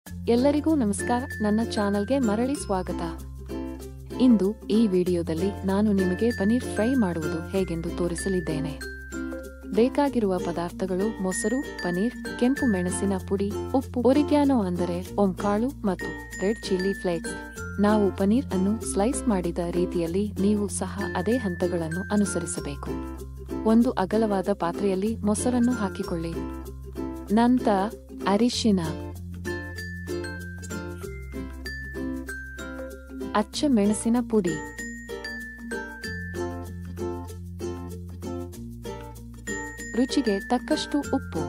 ಎಲ್ಲರಿಗೂ ನಮಸ್ಕಾರ ನನ್ನ ಚಾನಲ್ಗೆ ಮರಳಿ ಸ್ವಾಗತ ಇಂದು ಈ ವಿಡಿಯೋದಲ್ಲಿ ನಾನು ನಿಮಗೆ ಪನೀರ್ ಫ್ರೈ ಮಾಡುವುದು ಹೇಗೆಂದು ತೋರಿಸಲಿದ್ದೇನೆ ಬೇಕಾಗಿರುವ ಪದಾರ್ಥಗಳು ಮೊಸರು ಪನೀರ್ ಕೆಂಪು ಮೆಣಸಿನ ಪುಡಿ ಉಪ್ಪು ಒರಿಗ್ಯಾನೋ ಅಂದರೆ ಕಾಳು ಮತ್ತು ರೆಡ್ ಚಿಲ್ಲಿ ಫ್ಲೇಕ್ಸ್ ನಾವು ಪನೀರ್ ಅನ್ನು ಸ್ಲೈಸ್ ಮಾಡಿದ ರೀತಿಯಲ್ಲಿ ನೀವು ಸಹ ಅದೇ ಹಂತಗಳನ್ನು ಅನುಸರಿಸಬೇಕು ಒಂದು ಅಗಲವಾದ ಪಾತ್ರೆಯಲ್ಲಿ ಮೊಸರನ್ನು ಹಾಕಿಕೊಳ್ಳಿ ನಂತರ ಅರಿಶಿನ ಅಚ್ಚ ಮೆಣಸಿನ ಪುಡಿ ರುಚಿಗೆ ತಕ್ಕಷ್ಟು ಉಪ್ಪು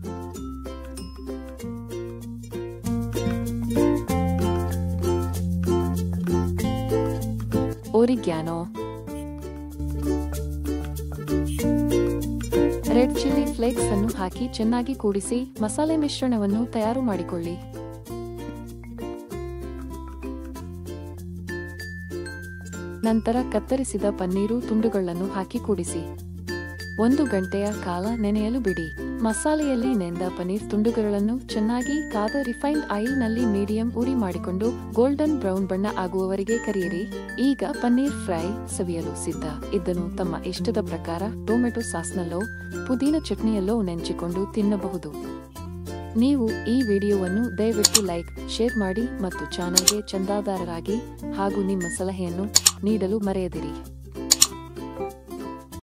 ಓರಿಗ್ಯಾನೋ ರೆಡ್ ಚಿಲ್ಲಿ ಫ್ಲೇಕ್ಸ್ ಅನ್ನು ಹಾಕಿ ಚೆನ್ನಾಗಿ ಕೂಡಿಸಿ ಮಸಾಲೆ ಮಿಶ್ರಣವನ್ನು ತಯಾರು ಮಾಡಿಕೊಳ್ಳಿ ನಂತರ ಕತ್ತರಿಸಿದ ಪನ್ನೀರು ತುಂಡುಗಳನ್ನು ಹಾಕಿ ಕೂಡಿಸಿ ಒಂದು ಗಂಟೆಯ ಕಾಲ ನೆನೆಯಲು ಬಿಡಿ ಮಸಾಲೆಯಲ್ಲಿ ನೆಂದ ಪನೀರ್ ತುಂಡುಗಳನ್ನು ಚೆನ್ನಾಗಿ ಕಾದ ರಿಫೈನ್ಡ್ ಆಯಿಲ್ ನಲ್ಲಿ ಮೀಡಿಯಂ ಉರಿ ಮಾಡಿಕೊಂಡು ಗೋಲ್ಡನ್ ಬ್ರೌನ್ ಬಣ್ಣ ಆಗುವವರೆಗೆ ಕರಿಯಿರಿ ಈಗ ಪನ್ನೀರ್ ಫ್ರೈ ಸವಿಯಲು ಸಿದ್ಧ ಇದನ್ನು ತಮ್ಮ ಇಷ್ಟದ ಪ್ರಕಾರ ಟೊಮೆಟೊ ಸಾಸ್ನಲ್ಲೋ ಪುದೀನ ಚಟ್ನಿಯಲ್ಲೋ ನೆಂಚಿಕೊಂಡು ತಿನ್ನಬಹುದು ನೀವು ಈ ವಿಡಿಯೋವನ್ನು ದಯವಿಟ್ಟು ಲೈಕ್ ಶೇರ್ ಮಾಡಿ ಮತ್ತು ಚಾನೆಲ್ಗೆ ಚಂದಾದಾರರಾಗಿ ಹಾಗೂ ನಿಮ್ಮ ಸಲಹೆಯನ್ನು ನೀಡಲು ಮರೆಯದಿರಿ